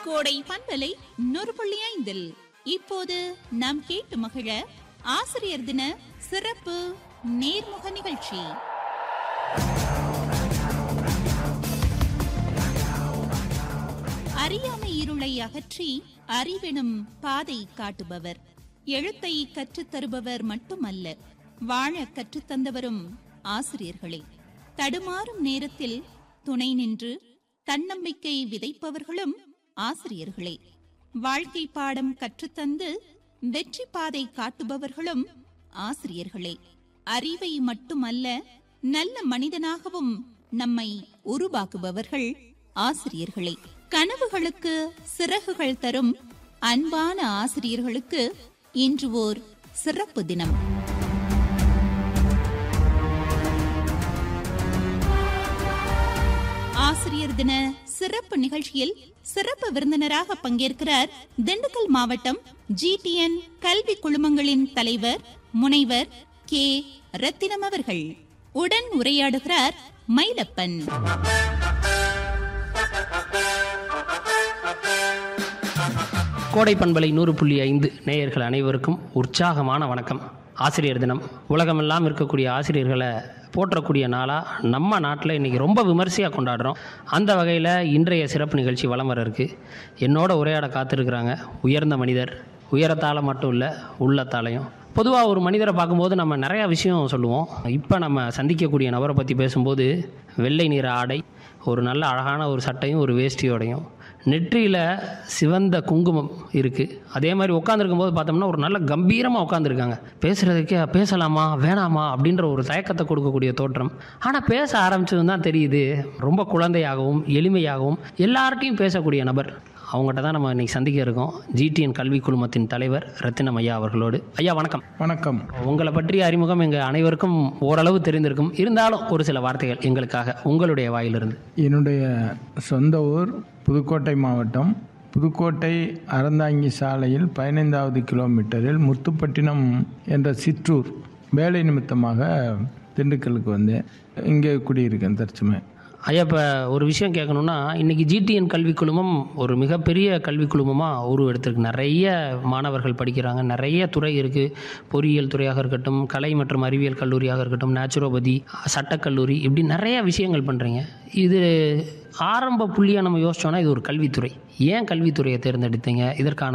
கோடை பண்பலை நூறு புள்ளி ஐந்தில் இப்போது நாம் கேட்டு மகிழ ஆசிரியர் தின சிறப்பு நேர்முக நிகழ்ச்சி அறியாமை இருளை அகற்றி அறிவெனும் பாதை காட்டுபவர் எழுத்தை கற்றுத் தருபவர் மட்டுமல்ல வாழ கற்றுத் தந்தவரும் ஆசிரியர்களே தடுமாறும் நேரத்தில் துணை நின்று தன்னம்பிக்கை விதைப்பவர்களும் ஆசிரியர்களே வாழ்க்கை பாடம் கற்றுத்தந்து வெற்றி பாதை காட்டுபவர்களும் ஆசிரியர்களே அறிவை மட்டுமல்ல நல்ல மனிதனாகவும் நம்மை உருவாக்குபவர்கள் ஆசிரியர்களே கனவுகளுக்கு சிறகுகள் தரும் அன்பான ஆசிரியர்களுக்கு இன்று ஓர் சிறப்பு தினம் ஆசிரியர் தின சிறப்பு நிகழ்ச்சியில் சிறப்பு விருந்தினராக பங்கேற்கிறார் திண்டுக்கல் மாவட்டம் ஜிடிஎன் கல்வி குழுமங்களின் தலைவர் முனைவர் கே ரத்தினம் அவர்கள் உடன் உரையாடுகிறார் மயிலப்பன் கோடை பண்பலை நூறு புள்ளி ஐந்து நேயர்கள் அனைவருக்கும் உற்சாகமான வணக்கம் ஆசிரியர் தினம் உலகமெல்லாம் இருக்கக்கூடிய ஆசிரியர்களை போற்றக்கூடிய நாளாக நம்ம நாட்டில் இன்றைக்கி ரொம்ப விமர்சையாக கொண்டாடுறோம் அந்த வகையில் இன்றைய சிறப்பு நிகழ்ச்சி வலம் வர இருக்கு என்னோட உரையாட காத்திருக்கிறாங்க உயர்ந்த மனிதர் உயரத்தால் மட்டும் இல்லை உள்ளத்தாலையும் பொதுவாக ஒரு மனிதரை பார்க்கும்போது நம்ம நிறையா விஷயம் சொல்லுவோம் இப்போ நம்ம சந்திக்கக்கூடிய நபரை பற்றி பேசும்போது வெள்ளை நிற ஆடை ஒரு நல்ல அழகான ஒரு சட்டையும் ஒரு வேஷ்டியோடையும் நெற்றியில் சிவந்த குங்குமம் இருக்குது அதே மாதிரி உட்காந்துருக்கும் போது பார்த்தோம்னா ஒரு நல்ல கம்பீரமாக உட்காந்துருக்காங்க பேசுகிறதுக்கே பேசலாமா வேணாமா அப்படின்ற ஒரு தயக்கத்தை கொடுக்கக்கூடிய தோற்றம் ஆனால் பேச ஆரம்பிச்சது தான் தெரியுது ரொம்ப குழந்தையாகவும் எளிமையாகவும் எல்லார்ட்டையும் பேசக்கூடிய நபர் அவங்ககிட்ட தான் நம்ம இன்னைக்கு சந்திக்க இருக்கோம் ஜிடிஎன் கல்வி குழுமத்தின் தலைவர் ரத்தினம் ஐயா அவர்களோடு ஐயா வணக்கம் வணக்கம் உங்களை பற்றிய அறிமுகம் எங்கள் அனைவருக்கும் ஓரளவு தெரிந்திருக்கும் இருந்தாலும் ஒரு சில வார்த்தைகள் எங்களுக்காக உங்களுடைய வாயிலிருந்து என்னுடைய சொந்த ஊர் புதுக்கோட்டை மாவட்டம் புதுக்கோட்டை அறந்தாங்கி சாலையில் பதினைந்தாவது கிலோமீட்டரில் முத்துப்பட்டினம் என்ற சிற்றூர் வேலை நிமித்தமாக திண்டுக்கலுக்கு வந்தேன் இங்கே குடியிருக்கேன் தற்சமயம் ஐயா இப்போ ஒரு விஷயம் கேட்கணும்னா இன்றைக்கி ஜிடிஎன் கல்வி குழுமம் ஒரு மிகப்பெரிய கல்வி குழுமமாக உருவெடுத்திருக்கு நிறைய மாணவர்கள் படிக்கிறாங்க நிறைய துறை இருக்குது பொறியியல் துறையாக இருக்கட்டும் கலை மற்றும் அறிவியல் கல்லூரியாக இருக்கட்டும் நேச்சுரோபதி சட்டக்கல்லூரி இப்படி நிறைய விஷயங்கள் பண்ணுறீங்க இது ஆரம்ப புள்ளியாக நம்ம யோசிச்சோன்னா இது ஒரு கல்வித்துறை ஏன் கல்வித்துறையை தேர்ந்தெடுத்தீங்க இதற்கான